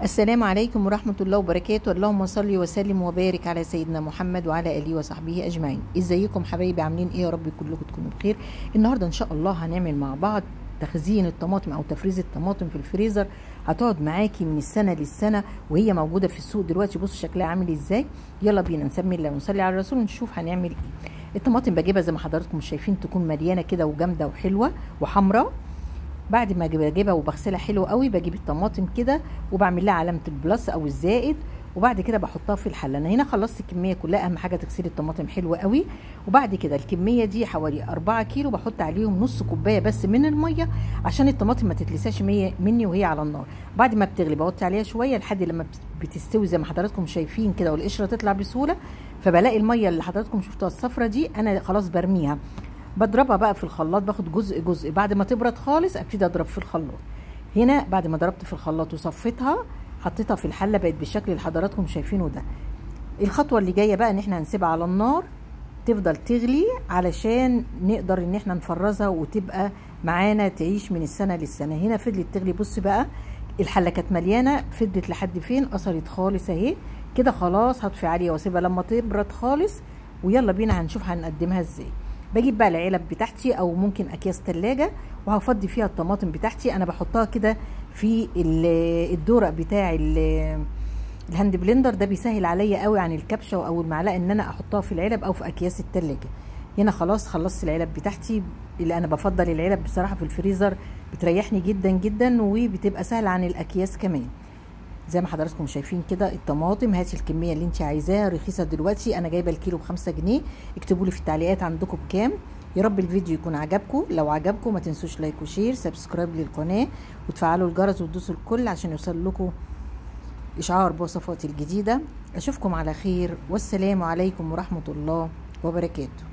السلام عليكم ورحمة الله وبركاته اللهم صل وسلم وبارك على سيدنا محمد وعلى آله وصحبه أجمعين ازيكم حبايبي عاملين ايه يا رب كلكم تكونوا بخير النهاردة ان شاء الله هنعمل مع بعض تخزين الطماطم او تفريز الطماطم في الفريزر هتقعد معاكي من السنة للسنة وهي موجودة في السوق دلوقتي بصوا شكلها عامل ازاي يلا بينا نسمي الله ونصلي على الرسول ونشوف هنعمل ايه الطماطم بجيبها زي ما حضراتكم شايفين تكون مليانة كده وجامدة وحلوة وحمراء بعد ما بجيبها وبغسلها حلو قوي بجيب الطماطم كده وبعمل لها علامه البلس او الزائد وبعد كده بحطها في الحله انا هنا خلصت الكميه كلها اهم حاجه تغسلي الطماطم حلوه قوي وبعد كده الكميه دي حوالي 4 كيلو بحط عليهم نص كوبايه بس من الميه عشان الطماطم ما تتلساش مني وهي على النار بعد ما بتغلي بوطي عليها شويه لحد لما بتستوي زي ما حضراتكم شايفين كده والقشره تطلع بسهوله فبلاقي الميه اللي حضراتكم شفتوها الصفرة دي انا خلاص برميها بضربها بقى في الخلاط باخد جزء جزء بعد ما تبرد خالص ابتدي اضرب في الخلاط هنا بعد ما ضربت في الخلاط وصفيتها حطيتها في الحله بقت بالشكل اللي حضراتكم شايفينه ده الخطوه اللي جايه بقى ان احنا هنسيبها على النار تفضل تغلي علشان نقدر ان احنا نفرزها وتبقى معانا تعيش من السنه للسنه هنا فضلت تغلي بص بقى الحله كانت مليانه فضلت لحد فين قصرت خالص اهي كده خلاص هطفي عليها واسيبها لما تبرد خالص ويلا بينا هنشوف هنقدمها ازاي بجيب بقى العلب بتاعتي او ممكن اكياس تلاجة وهفضي فيها الطماطم بتاعتي انا بحطها كده في الدورق بتاع الهاند بلندر ده بيسهل عليا قوي عن الكبشه او المعلقه ان انا احطها في العلب او في اكياس التلاجة هنا خلاص خلصت العلب بتاعتي اللي انا بفضل العلب بصراحه في الفريزر بتريحني جدا جدا وبتبقى سهله عن الاكياس كمان زي ما حضراتكم شايفين كده الطماطم هاتي الكميه اللي انت عايزاها رخيصه دلوقتي انا جايبه الكيلو بخمسة جنيه اكتبوا لي في التعليقات عندكم بكام يا رب الفيديو يكون عجبكم لو عجبكم ما تنسوش لايك وشير سبسكرايب للقناه وتفعلوا الجرس وتدوسوا الكل عشان يوصل لكم اشعار بوصفاتي الجديده اشوفكم على خير والسلام عليكم ورحمه الله وبركاته